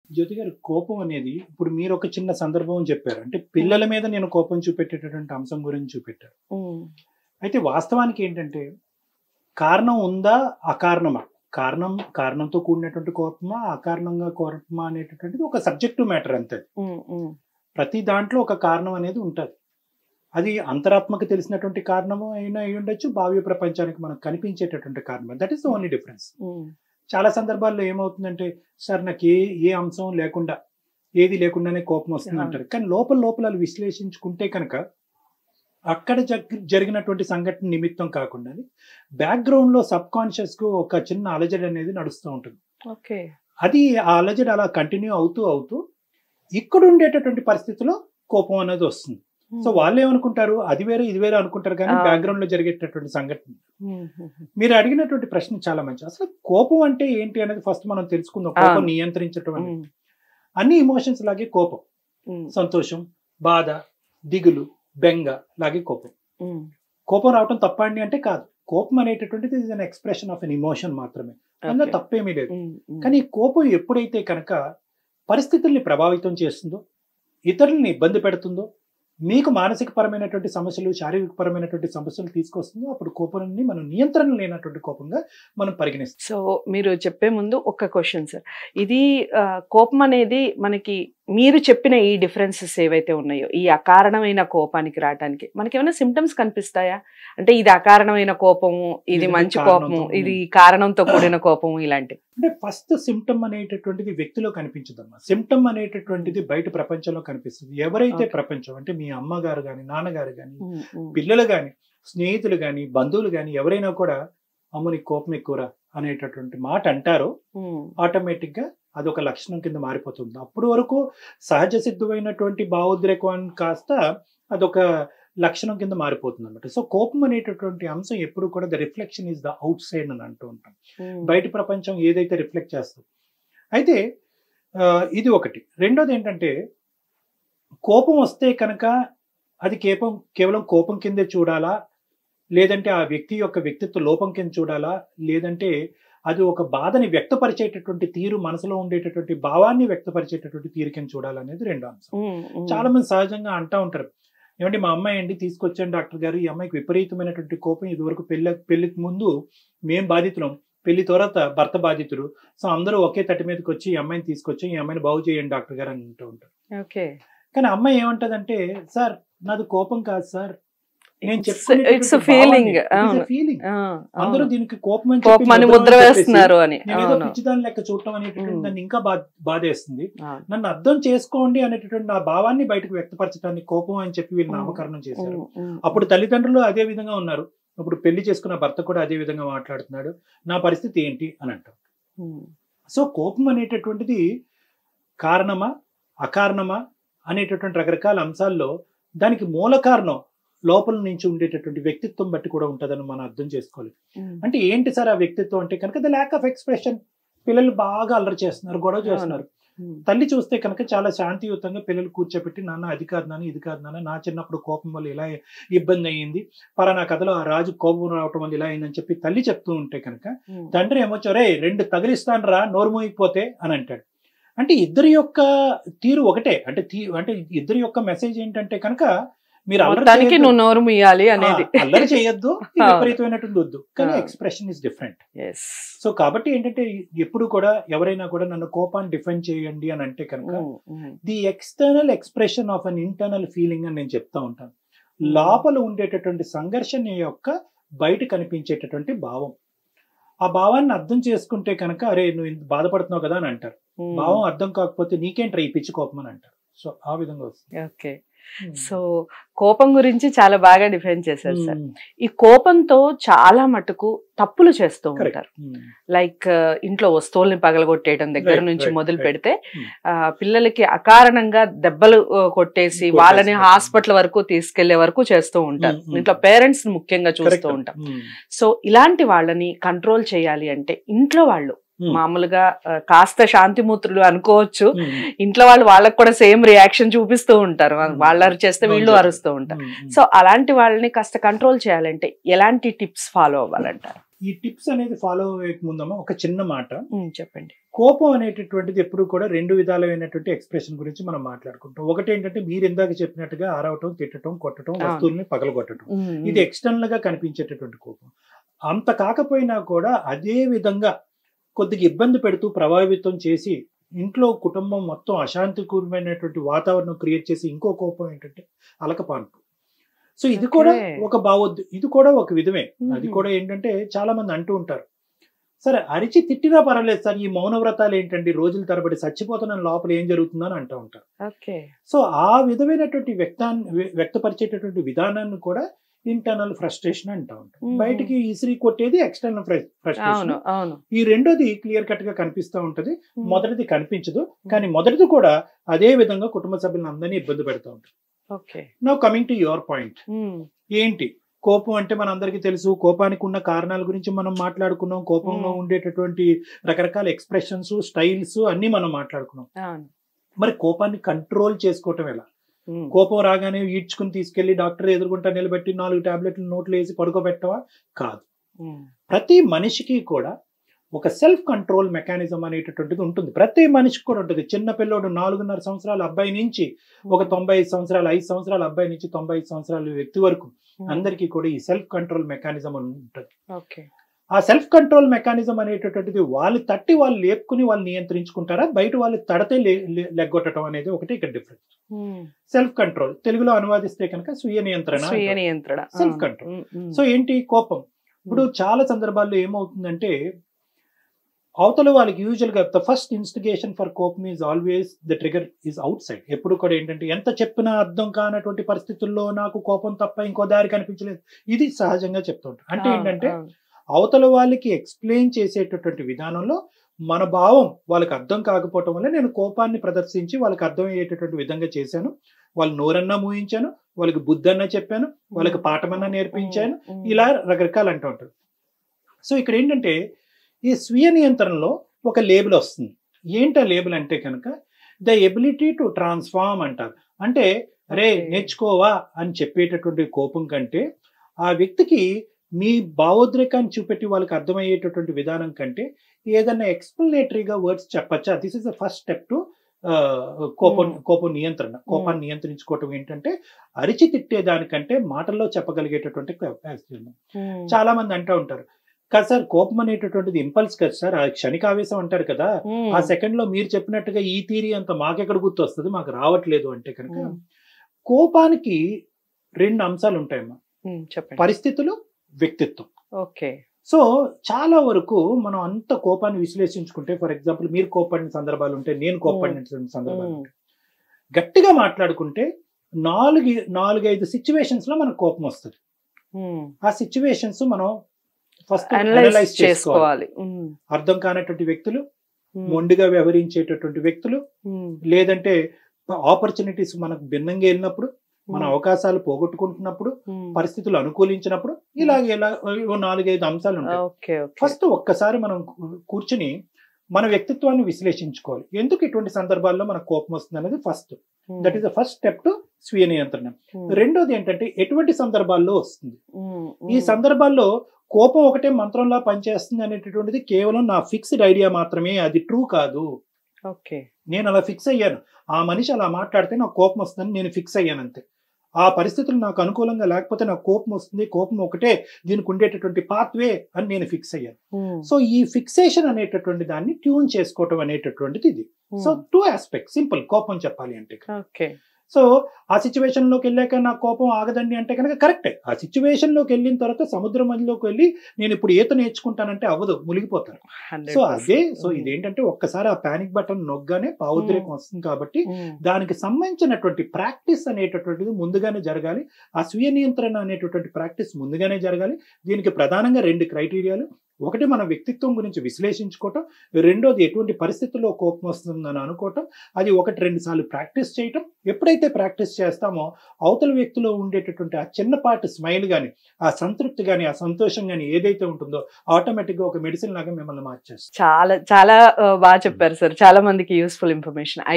జ్యోతి గారు కోపం అనేది ఇప్పుడు మీరు ఒక చిన్న సందర్భం చెప్పారు అంటే పిల్లల మీద నేను కోపం చూపెట్టేటటువంటి అంశం గురించి చూపెట్టారు ఉమ్, అయితే వాస్తవానికి ఏంటంటే కారణం ఉందా అకారణమా కారణం కారణంతో కూడినటువంటి కోపమా అకారణంగా కోపమా అనేటటువంటిది ఒక సబ్జెక్టివ్ మ్యాటర్ అంతే ఉమ్, ఉమ్, ప్రతి దాంట్లో ఒక కారణం అనేది ఉంటుంది అది అంతరాత్మకు తెలిసినటువంటి కారణము అయినా అయి ఉండొచ్చు భావ్య ప్రపంచానికి మనకు కనిపించేటటువంటి కారణం that is the only difference um, చాలా సందర్భాల్లో ఏమవుతుందంటే సార్ నాకు ఏ ఏ అంశం లేకుండా ఏది లేకుండానే కోపం వస్తుంది అంటారు కానీ లోపల లోపల అది విశ్లేషించుకుంటే కనుక అక్కడ జగ్- జరిగినటువంటి సంఘటన నిమిత్తం కాకుండా బ్యాక్గ్రౌండ్ లో సబ్ కాన్షియస్ కు ఒక చిన్న అలజడి అనేది నడుస్తూ ఉంటుంది ఓకే అది ఆ అలజడి అలా కంటిన్యూ అవుతూ అవుతూ ఇక్కడ ఉండేటటువంటి పరిస్థితిలో కోపం అనేది వస్తుంది సో వాళ్ళు ఏమనుకుంటారు అది వేరే ఇది వేరే అనుకుంటారు కానీ ఆ. బ్యాక్గ్రౌండ్ లో జరిగేటటువంటి సంఘటన ఉమ్, ఉమ్, మీరు అడిగినటువంటి ప్రశ్న చాలా మంచి అసలు కోపం అంటే ఏంటి అనేది ఫస్ట్ మనం తెలుసుకుందాం కోపం ఆ. నియంత్రించడం అనేది ఉమ్, అన్ని ఇమోషన్స్ లాగే కోపం ఉమ్, సంతోషం బాధ దిగులు బెంగ లాగే కోపం ఉమ్, కోపం రావటం తప్పండి అంటే కాదు కోపం అనేటటువంటిది is an expression of an emotion మాత్రమే అందులో ఓకే. తప్పేమీ లేదు ఉమ్, ఉమ్, కానీ ఈ కోపం ఎప్పుడైతే కనుక పరిస్థితుల్ని ప్రభావితం చేస్తుందో ఇతరుల్ని ఇబ్బంది పెడుతుందో మీకు మానసిక పరమైనటువంటి సమస్యలు శారీరక పరమైనటువంటి సమస్యలు తీసుకొస్తుందో అప్పుడు కోపాన్ని మనం నియంత్రణ లేనటువంటి కోపంగా మనం పరిగణిస్తాం సో మీరు చెప్పే ముందు ఒక క్వశ్చన్ సార్ ఇది ఆ, కోపం అనేది మనకి మీరు చెప్పిన ఈ డిఫరెన్సెస్ ఏవైతే ఉన్నాయో ఈ అకారణమైన కోపానికి రావడానికి మనకి ఏమైనా సిమ్టమ్స్ కనిపిస్తాయా అంటే ఇది అకారణమైన కోపము ఇది ఇది మంచి కారణంతో కోపము ఉంది. ఇది కారణంతో కూడిన కోపము ఇలాంటివి అంటే ఫస్ట్ సిమ్టమ్ అనేటటువంటిది వ్యక్తిలో కనిపించదమ్మా సిమ్టమ్ అనేటటువంటిది బయట ప్రపంచంలో కనిపిస్తుంది ఎవరైతే Okay. ప్రపంచం అంటే మీ అమ్మగారు కానీ నాన్నగారు కానీ ఉమ్, ఉమ్, పిల్లలు కానీ స్నేహితులు కానీ బంధువులు కానీ ఎవరైనా కూడా అమ్మ నీకు కోపం ఎక్కువరా అనేటటువంటి మాట అంటారో ఉమ్, ఆటోమేటిక్ గా అదొక లక్షణం కింద మారిపోతుంది అప్పటి వరకు సహజ సిద్ధమైనటువంటి భావోద్రేకం కాస్త అదొక లక్షణం కింద మారిపోతుంది అనమాట సో కోపం అనేటటువంటి అంశం ఎప్పుడు కూడా the reflection is the outside అని అంటూ ఉంటాం ఉమ్, బయట ప్రపంచం ఏదైతే రిఫ్లెక్ట్ చేస్తుంది అయితే ఆ, ఇది ఒకటి రెండోది ఏంటంటే కోపం వస్తే కనుక అది కేవలం కేవలం కోపం కిందే చూడాలా లేదంటే ఆ వ్యక్తి యొక్క వ్యక్తిత్వ లోపం కింద చూడాలా లేదంటే అది ఒక బాధని వ్యక్తపరిచేటటువంటి తీరు మనసులో ఉండేటటువంటి భావాన్ని వ్యక్తపరిచేటటువంటి తీరు కింద చూడాలనేది రెండో అంశం ఉమ్, ఉమ్, చాలా మంది సహజంగా అంటా ఉంటారు ఏమంటే మా అమ్మాయి అండి తీసుకొచ్చాను డాక్టర్ గారు ఈ అమ్మాయికి విపరీతమైనటువంటి కోపం ఇదివరకు పెళ్లి పెళ్లికి ముందు మేం బాధితులం పెళ్లి తర్వాత భర్త బాధితుడు సో అందరూ ఒకే తట్టి మీదకి వచ్చి ఈ అమ్మాయిని తీసుకొచ్చి ఈ అమ్మాయిని బాగు చేయండి డాక్టర్ గారు అని అంటూ ఉంటారు ఓకే కానీ అమ్మాయి ఏమంటదంటే సార్ నాది కోపం కాదు సార్ నేను It's- it's a feeling. అవును. ఫీలింగ్ ఆ, అందరూ అవును. దీనికి కోపం అని చెప్పి కోపం అని ముద్ర ముద్ర అని చెప్పేసి వేస్తున్నారు అని నేను ఏదో అవును పిచ్చిదాని లెక్క చూడటం అనేటటువంటి ఉమ్. నన్ను ఇంకా బా బాధేస్తుంది అవును. నన్ను అర్థం చేసుకోండి అనేటటువంటి నా భావాన్ని బయటకు వ్యక్తపరచడానికి కోపం అని చెప్పి వీళ్ళు ఉమ్. నామకరణం చేశారు ఉమ్, ఉమ్, అప్పుడు తల్లిదండ్రులు అదే విధంగా ఉన్నారు ఇప్పుడు పెళ్లి చేసుకున్న భర్త కూడా అదే విధంగా మాట్లాడుతున్నాడు నా పరిస్థితి ఏంటి అని అంటాం ఉమ్, సో కోపం అనేటటువంటిది కారణమా అకారణమా అనేటటువంటి రకరకాల అంశాల్లో దానికి మూల కారణం లోపల నుంచి ఉండేటటువంటి వ్యక్తిత్వం బట్టి కూడా ఉంటుందని మనం అర్థం చేసుకోవాలి ఉమ్. అంటే ఏంటి సార్ ఆ వ్యక్తిత్వం అంటే కనుక ద ల్యాక్ ఆఫ్ ఎక్స్ప్రెషన్ పిల్లలు బాగా అల్లరి చేస్తున్నారు గొడవ చేస్తున్నారు ఉమ్, తల్లి చూస్తే కనుక చాలా శాంతియుతంగా పిల్లలు కూర్చోబెట్టి నాన్న అది కాదు నాన్న ఇది కాదు నాన్న నా చిన్నప్పుడు కోపం వల్ల ఇలా ఇబ్బంది అయ్యింది పలానా కథలో ఆ రాజు కోపం రావటం వల్ల ఇలా అయిందని చెప్పి తల్లి చెప్తూ ఉంటే కనుక ఉమ్. తండ్రి ఏమొచ్చో రే రెండు తగిలిస్తాను రా నోరు మూగిపోతే అని అంటాడు అంటే ఇద్దరి యొక్క తీరు ఒకటే అంటే తీ అంటే ఇద్దరి యొక్క మెసేజ్ ఏంటంటే కనుక మీరు అల్లరి మొత్తానికి చేయొద్దు. నువ్వు నోరు ముయ్యాలి అనేది ఆ, అల్లరి చేయొద్దు ఇది అవును. విపరీతమైనటువంటి వద్దు కానీ ఆ. Expression is different yes so కాబట్టి ఏంటంటే ఎప్పుడు కూడా ఎవరైనా కూడా నన్ను కోపాన్ని డిఫెండ్ చేయండి అని అంటే కనుక the external expression of an internal feeling అని నేను చెప్తా ఉంటాను లోపల ఉండేటటువంటి సంఘర్షణ యొక్క బయట కనిపించేటటువంటి భావం ఆ భావాన్ని అర్థం చేసుకుంటే కనుక అరే నువ్వు ఇంత బాధపడుతున్నావు కదా అని అంటారు భావం అర్థం కాకపోతే నీకేంట్రా ఈ పిచ్చి కోపం అని అంటారు సో ఆ విధంగా వస్తుంది ఓకే సో కోపం గురించి చాలా బాగా డిఫైన్ చేశారు సార్ మ్మ్. ఈ కోపంతో చాలా మటుకు తప్పులు చేస్తూ Correct. ఉంటారు మ్మ్. లైక్ ఇంట్లో వస్తువుల్ని పగలగొట్టేయడం దగ్గర Right, నుంచి right, మొదలు right. పెడితే Hmm. ఆ, పిల్లలకి అకారణంగా దెబ్బలు ఆ, కొట్టేసి కొట్టేసి, వాళ్ళని right. హాస్పిటల్ వరకు తీసుకెళ్లే వరకు చేస్తూ ఉంటారు Hmm, hmm. ఇంట్లో పేరెంట్స్ ముఖ్యంగా చూస్తూ Correct. ఉంటాం మ్మ్. సో ఇలాంటి వాళ్ళని కంట్రోల్ చేయాలి అంటే ఇంట్లో వాళ్ళు Hmm. మామూలుగా ఆ, కాస్త శాంతిమూర్తులు అనుకోవచ్చు మ్మ్. ఇంట్లో వాళ్ళు వాళ్ళకి కూడా సేమ్ రియాక్షన్ చూపిస్తూ ఉంటారు Hmm. వాళ్ళు అరిచేస్తే వీళ్ళు అవును. అరుస్తూ ఉంటారు మ్మ్. సో అలాంటి వాళ్ళని కాస్త కంట్రోల్ చేయాలంటే ఎలాంటి టిప్స్ ఫాలో అవ్వాలంటారు ఈ టిప్స్ అనేది ఫాలో అయ్యే ముందమ్మా ఒక చిన్న మాట ఉమ్, చెప్పండి కోపం అనేటటువంటిది ఎప్పుడు కూడా రెండు విధాలైనటువంటి ఎక్స్ప్రెషన్ గురించి మనం మాట్లాడుకుంటాం ఒకటి ఏంటంటే మీరు ఇందాక చెప్పినట్టుగా ఆరవటం తిట్టడం కొట్టడం అవును. వస్తువుల్ని పగలగొట్టడం ఉమ్, ఇది ఎక్స్టర్నల్ గా కనిపించేటటువంటి కోపం అంత కాకపోయినా కూడా అదే విధంగా కొద్దిగా ఇబ్బంది పెడుతూ ప్రభావితం చేసి ఇంట్లో కుటుంబం మొత్తం అశాంతికరమైనటువంటి వాతావరణం క్రియేట్ చేసి ఇంకో కోపం ఏంటంటే అలకపాన్పు సో ఇది కూడా Okay. ఒక భావోద్దు ఇది కూడా ఒక విధమే అది Mhm. కూడా ఏంటంటే చాలా మంది అంటూ ఉంటారు సరే అరిచి తిట్టినా పర్వాలేదు సార్ ఈ మౌన వ్రతాలు ఏంటండి రోజుల తరబడి చచ్చిపోతున్నాను లోపల ఏం జరుగుతుందని అంటూ ఉంటారు ఓకే సో ఆ విధమైనటువంటి వ్యక్తాన్ని వ్య- వ్యక్తపరిచేటటువంటి విధానాన్ని కూడా ఇంటర్నల్ ఫ్రస్ట్రేషన్ అంటూ ఉంటాం Mhm. బయటికి ఇసిరి కొట్టేది ఎక్స్టర్నల్ ఫ్రస్ట్రేషన్ అవును అవును ఈ రెండోది క్లియర్ కట్ గా కనిపిస్తూ ఉంటది ఉమ్, మొదటిది కనిపించదు కానీ మొదటిది కూడా అదే విధంగా కుటుంబ సభ్యులను అందరినీ ఇబ్బంది పెడుతూ ఉంటుంది okay no coming to your point um, ఏంటి కోపం అంటే మనందరికీ తెలుసు కోపానికి ఉన్న కారణాల గురించి మనం మాట్లాడుకున్నాం కోపంలో Hmm. ఉండేటటువంటి రకరకాల ఎక్స్ప్రెషన్స్ స్టైల్స్ అన్ని మనం మాట్లాడుకున్నాం అవును మరి కోపాన్ని కంట్రోల్ చేసుకోవటం ఎలా ఉమ్, కోపం రాగానే ఈడ్చుకుని తీసుకెళ్లి డాక్టర్ ఎదుర్కొంటా నిలబెట్టి నాలుగు టాబ్లెట్లు నోట్లు వేసి పడుకోబెట్టవా కాదు ఉమ్, ప్రతి మనిషికి కూడా ఒక సెల్ఫ్ కంట్రోల్ మెకానిజం అనేటటువంటిది ఉంటుంది ప్రతి మనిషికి కూడా ఉంటుంది చిన్న పిల్లోడు నాలుగున్నర సంవత్సరాల అబ్బాయి నుంచి ఒక తొంభై ఐదు సంవత్సరాల ఐదు సంవత్సరాల అబ్బాయి నుంచి తొంభై ఐదు సంవత్సరాల వ్యక్తి వరకు ఉమ్, అందరికీ కూడా ఈ సెల్ఫ్ కంట్రోల్ మెకానిజం ఉంటుంది ఓకే ఆ సెల్ఫ్ కంట్రోల్ మెకానిజం అనేటటువంటిది వాళ్ళు తట్టి వాళ్ళు లేపుకుని వాళ్ళు నియంత్రించుకుంటారా బయట వాళ్ళు తడితే లే- లే- లెగ్గొట్టడం అనేది ఒకటి ఇక్కడ డిఫరెన్స్ ఉమ్, సెల్ఫ్ కంట్రోల్ తెలుగులో అనువాదిస్తే కనుక స్వీయ నియంత్రణ స్వీయ అంటారు. నియంత్రణ Self అవును. control. ఉమ్, ఉమ్, సో ఏంటి కోపం ఇప్పుడు చాలా సందర్భాల్లో ఏమవుతుందంటే అవతల వాళ్ళకి యూజువల్ గా ద ఫస్ట్ ఇన్స్టిగేషన్ ఫర్ కోపం is always the trigger is outside ఎప్పుడు కూడా ఏంటంటే ఎంత చెప్పినా అర్థం కానటువంటి పరిస్థితుల్లో నాకు కోపం తప్ప ఇంకో దారి కనిపించలేదు ఇది సహజంగా చెప్తుంటారు అంటే అవును, ఏంటంటే అవును. అవతల వాళ్ళకి ఎక్స్ప్లెయిన్ చేసేటటువంటి విధానంలో మన భావం వాళ్ళకి అర్థం కాకపోవటం వల్ల నేను కోపాన్ని ప్రదర్శించి వాళ్ళకి అర్థమయ్యేటటువంటి విధంగా చేశాను వాళ్ళు నోరన్నా మూయించాను వాళ్ళకి బుద్ధన్నా చెప్పాను వాళ్ళకి పాఠమన్నా నేర్పించాను ఉమ్, ఉమ్, ఇలా రకరకాలు అంటూ ఉంటారు సో ఇక్కడ ఏంటంటే ఈ స్వీయ నియంత్రణలో ఒక లేబుల్ వస్తుంది ఏంటి ఆ లేబుల్ అంటే కనుక ద ఎబిలిటీ టు ట్రాన్స్ఫార్మ్ అంటారు అంటే రే Okay. నేర్చుకోవా అని చెప్పేటటువంటి కోపం కంటే ఆ వ్యక్తికి మీ భావోద్రేకాన్ని చూపెట్టి వాళ్ళకి అర్థమయ్యేటటువంటి విధానం కంటే ఏదైనా ఎక్స్ప్లెనేటరీగా వర్డ్స్ చెప్పచ్చా this is the first step to కోపం Hmm. కోపం నియంత్రణ కోపాన్ని నియంత్రించుకోవటం ఏంటంటే అరిచి తిట్టే దానికంటే మాటల్లో చెప్పగలిగేటటువంటి capacity ఉంది. ఉమ్, చాలా మంది అంటూ ఉంటారు కదా సార్ కోపం అనేటటువంటిది ఇంపల్స్ కదా సార్ ఆ క్షణిక ఆవేశం అంటారు కదా ఉమ్, ఆ సెకండ్ లో మీరు చెప్పినట్టుగా ఈ థీరీ అంత మాకెక్కడ గుర్తు వస్తుంది మాకు రావట్లేదు అంటే కనుక ఉమ్, కోపానికి రెండు అంశాలు ఉంటాయమ్మా ఉమ్, చెప్పండి పరిస్థితులు వ్యక్తిత్వం ఓకే సో చాలా వరకు మనం అంత కోపాన్ని విశ్లేషించుకుంటే ఫర్ ఎగ్జాంపుల్ మీరు కోపడిన సందర్భాలు ఉంటాయి నేను కోపడిన సందర్భాలు ఉమ్, ఉంటాయి గట్టిగా మాట్లాడుకుంటే నాలుగు నాలుగైదు సిచ్యువేషన్స్ లో మనకు కోపం వస్తుంది ఉమ్, ఆ సిచ్యువేషన్స్ మనం ఫస్ట్ అనలైజ్ అనలైజ్ చేసుకోవాలి చేసుకోవాలి ఉమ్, అర్థం కానటువంటి వ్యక్తులు ఉమ్, మొండిగా వ్యవహరించేటటువంటి వ్యక్తులు ఉమ్, లేదంటే ఆపర్చునిటీస్ మనకు భిన్నంగా వెళ్ళినప్పుడు మన ఉమ్, అవకాశాలు పోగొట్టుకుంటున్నప్పుడు ఉమ్, పరిస్థితులు అనుకూలించినప్పుడు ఇలాగ ఇలా ఓ నాలుగైదు అంశాలు ఉంటాయి ఓకే ఓకే ఫస్ట్ ఒక్కసారి మనం కూ- కూర్చుని మన వ్యక్తిత్వాన్ని విశ్లేషించుకోవాలి ఎందుకు ఇటువంటి సందర్భాల్లో మనకు కోపం వస్తుంది అనేది first um, that is the first step to స్వీయ నియంత్రణ ఉమ్, రెండోది ఏంటంటే ఎటువంటి సందర్భాల్లో వస్తుంది ఉమ్, ఈ ఉమ్, సందర్భాల్లో కోపం ఒకటే మంత్రంలా పనిచేస్తుంది అనేటటువంటిది కేవలం నా ఫిక్స్డ్ ఐడియా మాత్రమే అది ట్రూ కాదు ఓకే నేను అలా ఫిక్స్ అయ్యాను ఆ మనిషి అలా మాట్లాడితే నాకు కోపం వస్తుందని నేను ఫిక్స్ అయ్యాను అంతే ఆ పరిస్థితులు నాకు అనుకూలంగా లేకపోతే నాకు కోపం వస్తుంది కోపం ఒకటే దీనికి ఉండేటటువంటి పాత్వే అని నేను ఫిక్స్ అయ్యాను ఉమ్, సో ఈ ఫిక్సేషన్ అనేటటువంటి దాన్ని ట్యూన్ చేసుకోవటం అనేటటువంటిది ఇది so um, two aspect simple కోపం చెప్పాలి అంటే ఓకే సో ఆ సిచ్యువేషన్ లోకి వెళ్ళాక నా కోపం ఆగదండి అంటే కనుక కరెక్టే ఆ సిచ్యువేషన్ లోకి వెళ్ళిన తర్వాత సముద్రం మధ్యలోకి వెళ్ళి నేను ఇప్పుడు ఈత నేర్చుకుంటానంటే అవ్వదు మునిగిపోతారు హండ్రెడ్ సో అదే సో ఇదేంటంటే ఒక్కసారి ఆ పానిక్ బటన్ నొగ్గానే భావోద్రేకం వస్తుంది కాబట్టి దానికి సంబంధించినటువంటి ప్రాక్టీస్ అనేటటువంటిది ముందుగానే జరగాలి ఆ స్వీయ నియంత్రణ అనేటటువంటి ప్రాక్టీస్ ముందుగానే జరగాలి దీనికి ప్రధానంగా రెండు క్రైటీరియాలు ఒకటి మన వ్యక్తిత్వం గురించి విశ్లేషించుకోవటం రెండోది ఎటువంటి పరిస్థితుల్లో కోపం వస్తుందని అనుకోవటం అది ఒకటి రెండు సార్లు ప్రాక్టీస్ చేయటం ఎప్పుడైతే ప్రాక్టీస్ చేస్తామో అవతల వ్యక్తిలో ఉండేటటువంటి ఆ చిన్నపాటి స్మైల్ కానీ ఆ సంతృప్తి కానీ ఆ సంతోషం కానీ ఏదైతే ఉంటుందో ఆటోమేటిక్గా ఒక మెడిసిన్ లాగా మిమ్మల్ని మార్చేస్తుంది చాలా చాలా ఆ, బాగా చెప్పారు సార్ చాలా మందికి యూస్ఫుల్ ఇన్ఫర్మేషన్